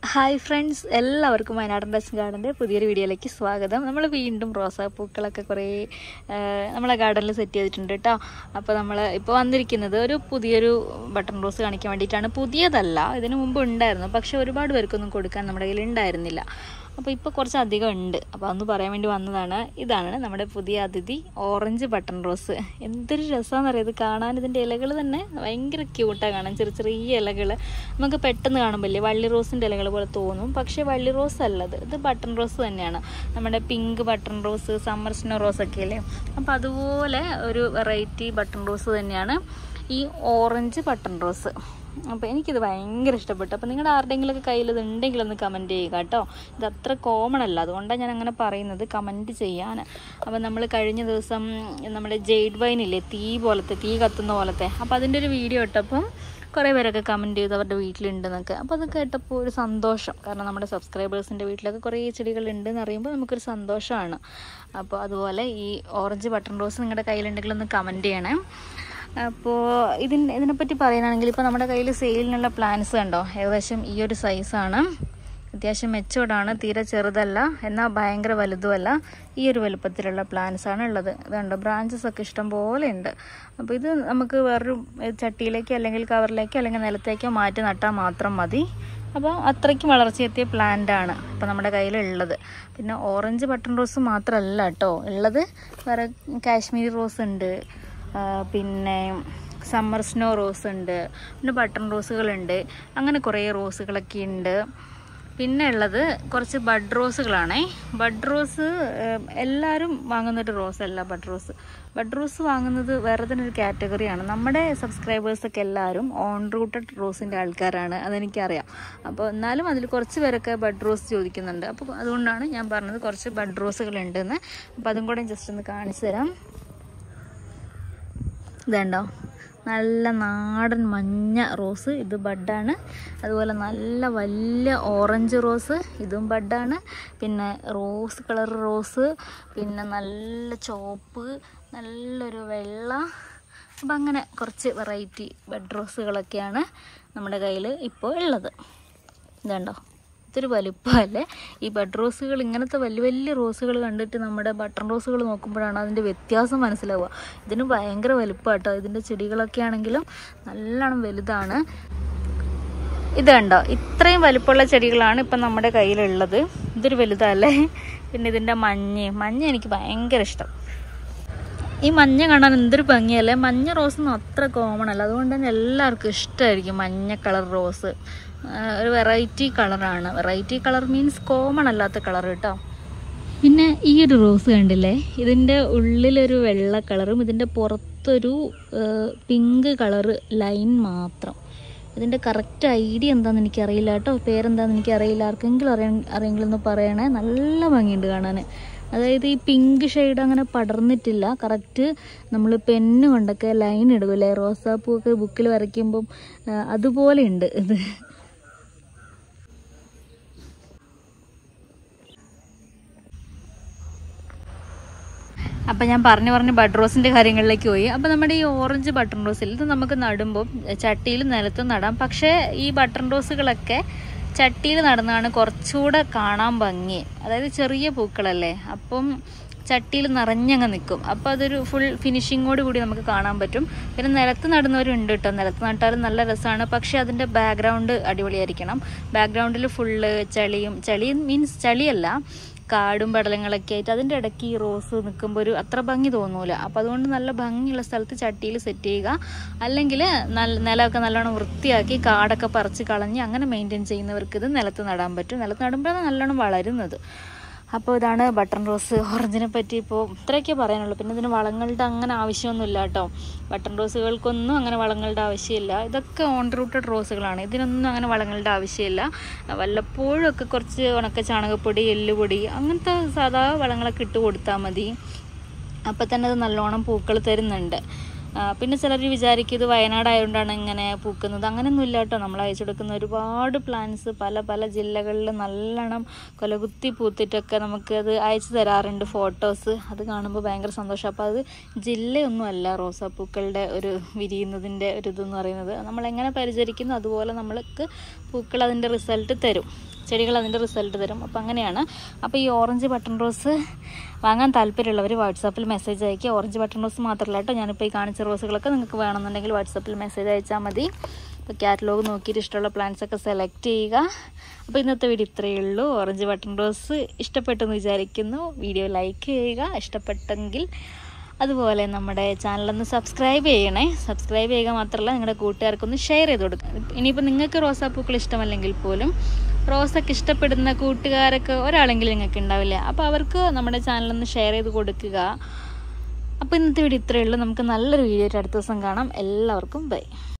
hi friends എല്ലാവർക്കും വയനാടൻ touch ഗാർഡൻ്റെ പുതിയൊരു വീഡിയോയിലേക്ക് സ്വാഗതം നമ്മൾ വീണ്ടും റോസാപ്പൂക്കളൊക്കെ കുറേ ആ, നമ്മളെ ഗാർഡനിൽ സെറ്റ് ചെയ്തിട്ടുണ്ട് കേട്ടോ അപ്പോൾ നമ്മൾ ഇപ്പോൾ വന്നിരിക്കുന്നത് ഒരു പുതിയൊരു ബട്ടൺ റോസ് കാണിക്കാൻ വേണ്ടിയിട്ടാണ് പുതിയതല്ല ഇതിനു മുമ്പ് ഉണ്ടായിരുന്നു പക്ഷേ ഒരുപാട് പേർക്കൊന്നും കൊടുക്കാൻ നമ്മുടെ കയ്യിൽ ഉണ്ടായിരുന്നില്ല അപ്പോൾ ഇപ്പോൾ കുറച്ച് അധികം ഉണ്ട് അപ്പോൾ അതൊന്ന് പറയാൻ വേണ്ടി വന്നതാണ് ഇതാണ് നമ്മുടെ പുതിയ അതിഥി ഓറഞ്ച് ബട്ടൺ റോസ് എന്തൊരു രസമാണെന്ന് അറിയാം ഇത് കാണാൻ ഇതിൻ്റെ ഇലകൾ തന്നെ ഭയങ്കര ക്യൂട്ടാണ് കാണാൻ ചെറിയ ചെറിയ ഇലകൾ നമുക്ക് പെട്ടെന്ന് കാണുമ്പോൾ വള്ളി റോസിൻ്റെ ഇലകൾ പോലെ തോന്നും പക്ഷേ വള്ളി റോസ് അല്ലത് ഇത് ബട്ടൺ റോസ് തന്നെയാണ് നമ്മുടെ pink button rose summer snow rose ഒക്കെ അല്ലേ അപ്പോൾ അതുപോലെ ഒരു വെറൈറ്റി ബട്ടൺ റോസ് തന്നെയാണ് ഈ ഓറഞ്ച് ബട്ടൺ റോസ് അപ്പോൾ എനിക്കിത് ഭയങ്കര ഇഷ്ടപ്പെട്ടു അപ്പോൾ നിങ്ങളുടെ ആരുടെയെങ്കിലുമൊക്കെ കയ്യിൽ ഇത് ഉണ്ടെങ്കിൽ ഒന്ന് കമൻറ്റ് ചെയ്യുക കേട്ടോ ഇത് അത്ര കോമൺ അല്ല അതുകൊണ്ടാണ് ഞാൻ അങ്ങനെ പറയുന്നത് കമൻറ്റ് ചെയ്യാൻ അപ്പോൾ നമ്മൾ കഴിഞ്ഞ ദിവസം നമ്മുടെ ജെയ്ഡ് വൈനില്ലേ തീ പോലത്തെ തീ കത്തുന്ന പോലത്തെ അപ്പോൾ അതിൻ്റെ ഒരു വീഡിയോ ഇട്ടപ്പം കുറേ പേരൊക്കെ കമൻറ്റ് ചെയ്ത് അവരുടെ വീട്ടിലുണ്ടെന്നൊക്കെ അപ്പോൾ അത് കേട്ടപ്പോൾ ഒരു സന്തോഷം കാരണം നമ്മുടെ സബ്സ്ക്രൈബേഴ്സിൻ്റെ വീട്ടിലൊക്കെ കുറേ ചെടികളുണ്ടെന്ന് അറിയുമ്പോൾ നമുക്കൊരു സന്തോഷമാണ് അപ്പോൾ അതുപോലെ ഈ ഓറഞ്ച് ബട്ടൺ റോസ് നിങ്ങളുടെ കയ്യിലുണ്ടെങ്കിൽ ഒന്ന് കമൻറ്റ് ചെയ്യണേ അപ്പോൾ ഇതിന് ഇതിനെപ്പറ്റി പറയാനാണെങ്കിൽ ഇപ്പോൾ നമ്മുടെ കയ്യിൽ സെയിലിനുള്ള പ്ലാൻസ് കണ്ടോ ഏകദേശം ഈ ഒരു സൈസാണ് അത്യാവശ്യം മെച്ചോർഡാണ് തീരെ ചെറുതല്ല എന്നാൽ ഭയങ്കര വലുതുമല്ല ഈ ഒരു വലുപ്പത്തിലുള്ള പ്ലാന്റ്സ് ആണ് ഉള്ളത് ഇതുണ്ട് ബ്രാഞ്ചസ് ഒക്കെ ഇഷ്ടം പോലെ ഉണ്ട് അപ്പോൾ ഇത് നമുക്ക് വേറൊരു ചട്ടിയിലേക്കോ അല്ലെങ്കിൽ കവറിലേക്കോ അല്ലെങ്കിൽ നിലത്തേക്കോ മാറ്റി നട്ടാൽ മാത്രം മതി അപ്പോൾ അത്രയ്ക്കും വളർച്ചയെത്തിയ പ്ലാന്റ് ആണ് ഇപ്പോൾ നമ്മുടെ കയ്യിലുള്ളത് പിന്നെ ഓറഞ്ച് ബട്ടൺ റോസ് മാത്രമല്ല കേട്ടോ ഉള്ളത് വേറെ കാശ്മീരി റോസ് ഉണ്ട് ആ, പിന്നെ സമ്മർ സ്നോ റോസ് ഉണ്ട് പിന്നെ ബട്ടൺ റോസുകളുണ്ട് അങ്ങനെ കുറേ റോസുകളൊക്കെ ഉണ്ട് പിന്നെ ഉള്ളത് കുറച്ച് ബഡ് റോസുകളാണേ ബഡ് റോസ് ഏം, എല്ലാവരും വാങ്ങുന്നൊരു റോസ് അല്ല ബഡ് റോസ് ബഡ് റോസ് വാങ്ങുന്നത് വേറെ തന്നെ ഒരു കാറ്റഗറിയാണ് നമ്മുടെ സബ്സ്ക്രൈബേഴ്സൊക്കെ എല്ലാവരും ഓൺ റൂട്ടഡ് റോസിൻ്റെ ആൾക്കാരാണ് അതെനിക്കറിയാം അപ്പോൾ എന്നാലും അതിൽ കുറച്ച് പേരൊക്കെ ബഡ് റോസ് ചോദിക്കുന്നുണ്ട് അപ്പോൾ അതുകൊണ്ടാണ് ഞാൻ പറഞ്ഞത് കുറച്ച് ബഡ് റോസുകളുണ്ടെന്ന് അപ്പോൾ അതും കൂടെ ജസ്റ്റ് ഒന്ന് കാണിച്ചു തരാം ഇതുണ്ടോ നല്ല നാടൻ മഞ്ഞ റോസ് ഇത് ബഡാണ് അതുപോലെ നല്ല വലിയ ഓറഞ്ച് റോസ് ഇതും ബഡാണ് പിന്നെ റോസ് കളർ റോസ് പിന്നെ നല്ല ചുവപ്പ് നല്ലൊരു വെള്ള അപ്പം അങ്ങനെ കുറച്ച് വെറൈറ്റി ബഡ് റോസുകളൊക്കെയാണ് നമ്മുടെ കയ്യിൽ ഇപ്പോൾ ഉള്ളത് ഇതുണ്ടോ ഇതൊരു വലുപ്പമല്ലേ ഈ ബഡ് റോസുകൾ ഇങ്ങനത്തെ വലിയ വലിയ റോസുകൾ കണ്ടിട്ട് നമ്മുടെ ബട്ടൺ റോസുകൾ നോക്കുമ്പോഴാണ് അതിൻ്റെ വ്യത്യാസം മനസ്സിലാവുക ഇതിന് ഭയങ്കര വലുപ്പം കേട്ടോ ഇതിൻ്റെ ചെടികളൊക്കെ ആണെങ്കിലും നല്ലോണം വലുതാണ് ഇത് കണ്ടോ ഇത്രയും വലിപ്പമുള്ള ചെടികളാണ് ഇപ്പം നമ്മുടെ കയ്യിലുള്ളത് ഇതൊരു വലുതല്ലേ പിന്നെ ഇതിൻ്റെ മഞ്ഞ മഞ്ഞ എനിക്ക് ഭയങ്കര ഇഷ്ടം ഈ മഞ്ഞ കാണാൻ എന്തൊരു ഭംഗിയല്ലേ മഞ്ഞ റോസൊന്നും അത്ര കോമൺ അല്ല അതുകൊണ്ട് തന്നെ എല്ലാവർക്കും ഇഷ്ടമായിരിക്കും മഞ്ഞ കളർ റോസ് ആ, ഒരു വെറൈറ്റി കളറാണ് വെറൈറ്റി കളർ മീൻസ് കോമൺ അല്ലാത്ത കളർ കേട്ടോ പിന്നെ ഈ ഒരു റോസ് കണ്ടില്ലേ ഇതിൻ്റെ ഉള്ളിലൊരു വെള്ള കളറും ഇതിൻ്റെ പുറത്തൊരു പിങ്ക് കളറ് ലൈൻ മാത്രം ഇതിൻ്റെ കറക്റ്റ് ഐഡിയ എന്താണെന്ന് എനിക്കറിയില്ല കേട്ടോ പേരെന്താണെന്ന് എനിക്കറിയില്ല ആർക്കെങ്കിലും അറിയാൻ അറിയെങ്കിലും ഒന്ന് പറയണേ നല്ല ഭംഗിയുണ്ട് കാണാൻ അതായത് ഈ പിങ്ക് ഷെയ്ഡ് അങ്ങനെ പടർന്നിട്ടില്ല കറക്റ്റ് നമ്മൾ പെന്ന് കൊണ്ടൊക്കെ ലൈൻ ഇടുകയല്ലേ റോസാപ്പൂവൊക്കെ ബുക്കിൽ വരയ്ക്കുമ്പം ആ, അതുപോലെ ഉണ്ട് ഇത് അപ്പം ഞാൻ പറഞ്ഞു പറഞ്ഞ് ബഡ് റോസിൻ്റെ കാര്യങ്ങളിലേക്ക് പോയി അപ്പം നമ്മുടെ ഈ ഓറഞ്ച് ബട്ടൺ റോസിൽ ഇത് നമുക്ക് നടുമ്പോൾ ചട്ടിയിൽ നിലത്ത് നടാം പക്ഷേ ഈ ബട്ടൺ റോസുകളൊക്കെ ചട്ടിയിൽ നടന്നാണ് കുറച്ചുകൂടെ കാണാൻ ഭംഗി അതായത് ചെറിയ പൂക്കളല്ലേ അപ്പം ചട്ടിയിൽ നിറഞ്ഞങ്ങ് നിൽക്കും അപ്പോൾ അതൊരു ഫുൾ ഫിനിഷിങ്ങോട് കൂടി നമുക്ക് കാണാൻ പറ്റും പിന്നെ നിലത്ത് നടുന്നവരുണ്ട് കേട്ടോ നിലത്ത് നട്ടാലും നല്ല രസമാണ് പക്ഷേ അതിൻ്റെ ബാക്ക്ഗ്രൗണ്ട് അടിപൊളിയായിരിക്കണം ബാക്ക്ഗ്രൗണ്ടിൽ ഫുള്ള് ചളിയും ചളി മീൻസ് ചളിയല്ല കാടും പടലങ്ങളൊക്കെ ആയിട്ട് അതിൻ്റെ ഇടയ്ക്ക് ഈ റോസ് നിൽക്കുമ്പോൾ ഒരു അത്ര ഭംഗി തോന്നൂല അപ്പോൾ അതുകൊണ്ട് നല്ല ഭംഗിയുള്ള സ്ഥലത്ത് ചട്ടിയിൽ സെറ്റ് ചെയ്യുക അല്ലെങ്കിൽ നല്ല നിലമൊക്കെ നല്ലോണം വൃത്തിയാക്കി കാടൊക്കെ പറിച്ച് കളഞ്ഞ് അങ്ങനെ മെയിൻറ്റെയിൻ ചെയ്യുന്നവർക്ക് ഇത് നിലത്ത് നടാൻ പറ്റും നിലത്ത് നടുമ്പോഴാണ് നല്ലോണം വളരുന്നത് അപ്പോൾ ഇതാണ് ബട്ടൺ റോസ് ഓറഞ്ചിനെ പറ്റി ഇപ്പോൾ ഇത്രയൊക്കെ പറയാനുള്ളൂ പിന്നെ ഇതിന് വളങ്ങളുടെ അങ്ങനെ ആവശ്യമൊന്നുമില്ല കേട്ടോ ബട്ടൺ റോസുകൾക്കൊന്നും അങ്ങനെ വളങ്ങളുടെ ആവശ്യമില്ല ഇതൊക്കെ ഓൺ റൂട്ടഡ് റോസുകളാണ് ഇതിനൊന്നും അങ്ങനെ വളങ്ങളുടെ ആവശ്യമില്ല വല്ലപ്പോഴും ഒക്കെ കുറച്ച് ഉണക്ക ചാണകപ്പൊടി എല്ലുപൊടി അങ്ങനത്തെ സാധാ വളങ്ങളൊക്കെ ഇട്ട് കൊടുത്താൽ മതി അപ്പം തന്നെ അത് നല്ലോണം പൂക്കൾ തരുന്നുണ്ട് ആ, പിന്നെ ചിലർ വിചാരിക്കും ഇത് വയനാടായതുകൊണ്ടാണ് ഇങ്ങനെ പൂക്കുന്നത് അങ്ങനെയൊന്നും ഇല്ല കേട്ടോ നമ്മൾ അയച്ചു കൊടുക്കുന്ന ഒരുപാട് പ്ലാന്റ്സ് പല പല ജില്ലകളിൽ നല്ലോണം കൊലകുത്തി പൂത്തിട്ടൊക്കെ നമുക്ക് അത് അയച്ചു തരാറുണ്ട് ഫോട്ടോസ് അത് കാണുമ്പോൾ ഭയങ്കര സന്തോഷം അപ്പോൾ അത് ജില്ലയൊന്നും അല്ല റോസാപ്പൂക്കളുടെ ഒരു വിരിയുന്നതിൻ്റെ ഒരു ഇതെന്ന് പറയുന്നത് നമ്മൾ എങ്ങനെ പരിചരിക്കുന്നു അതുപോലെ നമ്മൾക്ക് പൂക്കൾ അതിൻ്റെ റിസൾട്ട് തരും ചെടികൾ അതിൻ്റെ റിസൾട്ട് തരും അപ്പോൾ അങ്ങനെയാണ് അപ്പോൾ ഈ ഓറഞ്ച് ബട്ടൺ റോസ് വാങ്ങാൻ താല്പര്യമുള്ളവർ വാട്സാപ്പിൽ മെസ്സേജ് അയക്കുക ഓറഞ്ച് ബട്ടൺ റോസ് മാത്രമല്ല കേട്ടോ ഞാനിപ്പോൾ ഈ കാണിച്ച റോസുകളൊക്കെ നിങ്ങൾക്ക് വേണമെന്നുണ്ടെങ്കിൽ വാട്സാപ്പിൽ മെസ്സേജ് അയച്ചാൽ മതി അപ്പോൾ കാറ്റലോഗ് നോക്കിയിട്ട് ഇഷ്ടമുള്ള പ്ലാന്റ്സ് ഒക്കെ സെലക്ട് ചെയ്യുക അപ്പോൾ ഇന്നത്തെ വീഡിയോ ഇത്രയേ ഉള്ളൂ ഓറഞ്ച് ബട്ടൺ റോസ് ഇഷ്ടപ്പെട്ടെന്ന് വിചാരിക്കുന്നു വീഡിയോ ലൈക്ക് ചെയ്യുക ഇഷ്ടപ്പെട്ടെങ്കിൽ അതുപോലെ നമ്മുടെ ചാനലൊന്ന് സബ്സ്ക്രൈബ് ചെയ്യണേ സബ്സ്ക്രൈബ് ചെയ്യുക മാത്രമല്ല നിങ്ങളുടെ കൂട്ടുകാർക്കൊന്ന് ഷെയർ ചെയ്ത് കൊടുക്കുക ഇനിയിപ്പോൾ നിങ്ങൾക്ക് റോസാപ്പൂക്കൾ ഇഷ്ടമല്ലെങ്കിൽ പോലും റോസൊക്കെ ഇഷ്ടപ്പെടുന്ന കൂട്ടുകാരൊക്കെ ഒരാളെങ്കിലും നിങ്ങൾക്ക് ഉണ്ടാവില്ല അപ്പോൾ അവർക്ക് നമ്മുടെ ചാനലൊന്ന് ഷെയർ ചെയ്ത് കൊടുക്കുക അപ്പോൾ ഇന്നത്തെ വീഡിയോ ഇത്രയേ ഉള്ളൂ നമുക്ക് നല്ലൊരു വീഡിയോ ആയിട്ട് അടുത്ത ദിവസം കാണാം എല്ലാവർക്കും ബൈ